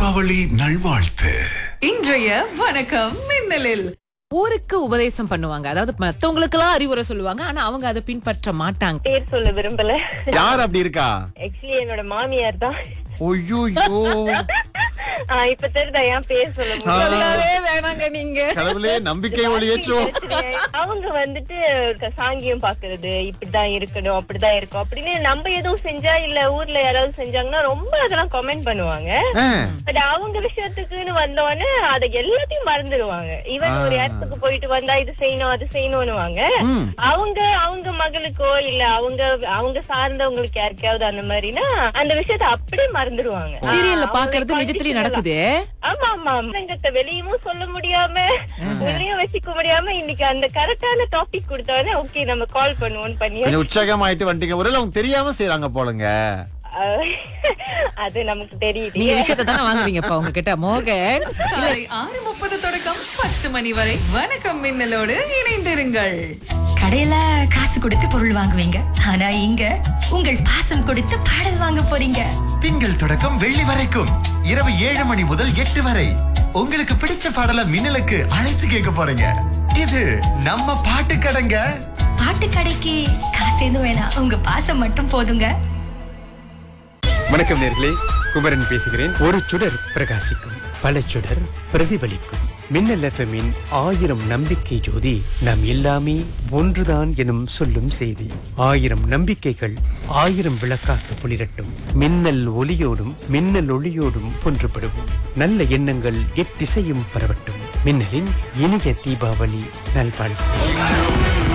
தீபாவளி நல்வாழ்த்து இன்றைய வணக்கம் மின்னலில் ஊருக்கு உபதேசம் பண்ணுவாங்க அதாவது மத்தவங்களுக்கு எல்லாம் அறிவுரை சொல்லுவாங்க ஆனா அவங்க அதை பின்பற்ற மாட்டாங்க பேர் சொல்ல விரும்பல யார் அப்படி இருக்கா ஆக்சுவலி என்னோட மாமியார் தான் ஐயோ ஆ, இப்ப தெரியுதா ஏன் பேர் சொல்ல முடியல சொல்லவே வேணாங்க நீங்க கடவுளே நம்பிக்கை ஒளியேற்றும் அவங்க வந்துட்டு க- சாங்கியம் பாக்குறது இப்படிதான் இருக்கணும் அப்படிதான் இருக்கும் அப்படின்னு நம்ம எதுவும் செஞ்சா இல்ல ஊர்ல யாராவது செஞ்சாங்கன்னா ரொம்ப அதெல்லாம் கமெண்ட் பண்ணுவாங்க ஆ, பட் அவங்க விஷயத்துக்குன்னு வந்தோடனே அதை எல்லாத்தையும் மறந்துடுவாங்க ஈவன் ஒரு இடத்துக்கு போயிட்டு வந்தா இது செய்யணும் அது செய்யணும்னுவாங்க ம். அவங்க அவங்க மகளுக்கோ இல்ல அவங்க அவங்க சார்ந்தவங்களுக்கு யாருக்காவது அந்த மாதிரினா அந்த விஷயத்த அப்படியே மறந்துடுவாங்க சீரியல்ல ஆ, பாக்குறது அவங்களை நிஜத்திலயும் condition நடக்குது ஆமா ஆமா சங்கத்தை வெளியவும் சொல்ல முடியாம உள்ளயும் வச்சுக்க முடியாம இன்னைக்கு அந்த கரெக்டான டாபிக் கொடுத்தோடனே ஓகே நம்ம கால் பண்ணுவோம் பண்ணி கொஞ்சம் உற்சாகமாயிட்டு வந்துட்டீங்க ஒருவேளை அவங்க தெரியாம செய்யறாங்க போலங்க அஹ், அது நமக்கு நீங்க தெரியுது விஷயத்தை தானே வாங்குவீங்கப்பா உங்ககிட்ட மோகன் காலை ஆறு முப்பது தொடக்கம் பத்து மணி வரை வணக்கம் மின்னலோடு இணைந்திருங்கள் கடையில காசு கொடுத்து பொருள் வாங்குவீங்க ஆனா இங்க உங்கள் பாசம் கொடுத்து பாடல் வாங்க போறீங்க திங்கள் தொடக்கம் வெள்ளி வரைக்கும் இரவு ஏழு மணி முதல் எட்டு வரை உங்களுக்கு பிடிச்ச பாடல மின்னலுக்கு அழைத்து கேட்க போறீங்க இது நம்ம பாட்டு கடைங்க பாட்டு கடைக்கு காசு எதுவும் வேணாம் உங்க பாசம் மட்டும் போதுங்க வணக்கம் நேர்களே குமரன் பேசுகிறேன் ஒரு சுடர் பிரகாசிக்கும் பல சுடர் பிரதிபலிக்கும் மின்னல் எஃப்எம்மின் ஆயிரம் நம்பிக்கை ஜோதி நாம் எல்லாமே ஒன்றுதான் எனும் சொல்லும் செய்தி ஆயிரம் நம்பிக்கைகள் ஆயிரம் விளக்காக ஒளிரட்டும் மின்னல் ஒளியோடும் மின்னல் ஒளியோடும் ஒன்றுபடுவோம் நல்ல எண்ணங்கள் எத்திசையும் பரவட்டும் மின்னலின் இனிய தீபாவளி நல்வாழ்வு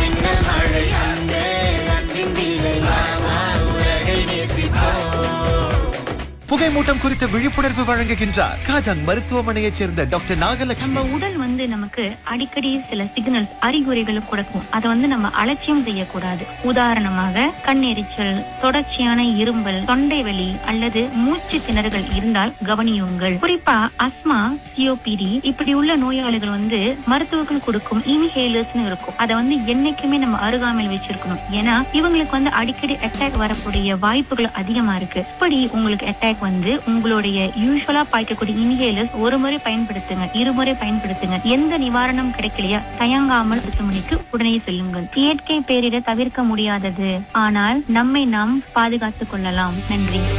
புகைமூட்டம் குறித்த விழிப்புணர்வு வழங்குகின்றார் காஜாங் மருத்துவமனையைச் சேர்ந்த டாக்டர் நம்ம நாகலட்சுமி உடல் வந்து நமக்கு அடிக்கடி சில சிக்னல்ஸ் அறிகுறிகளை கொடுக்கும் அதை வந்து நம்ம அலட்சியம் செய்யக்கூடாது உதாரணமாக கண்ணெரிச்சல் தொடர்ச்சியான இரும்பல் தொண்டை வலி அல்லது மூச்சு திணறுகள் இருந்தால் கவனியுங்கள் குறிப்பா அஸ்மா சிஓபிடி இப்படி உள்ள நோயாளிகள் வந்து மருத்துவர்கள் கொடுக்கும் இன்ஹேலர்ஸ்னு இருக்கும் அதை வந்து என்னைக்குமே நம்ம அருகாமையில் வச்சிருக்கணும் ஏன்னா இவங்களுக்கு வந்து அடிக்கடி அட்டாக் வரக்கூடிய வாய்ப்புகள் அதிகமா இருக்கு இப்படி உங்களுக்கு அட்டாக் வந்து உங்களுடைய யூஸ்வலா பாய்க்கக்கூடிய இன்ஹேலர்ஸ் ஒரு முறை பயன்படுத்துங்க இருமுறை பயன்படுத்துங்க எந்த நிவாரணம் கிடைக்கலையா தயங்காமல் மருத்துவமனைக்கு உடனே செல்லுங்கள் இயற்கை பேரிட தவிர்க்க முடியாதது ஆனால் நம்மை நாம் பாதுகாத்துக் கொள்ளலாம் நன்றி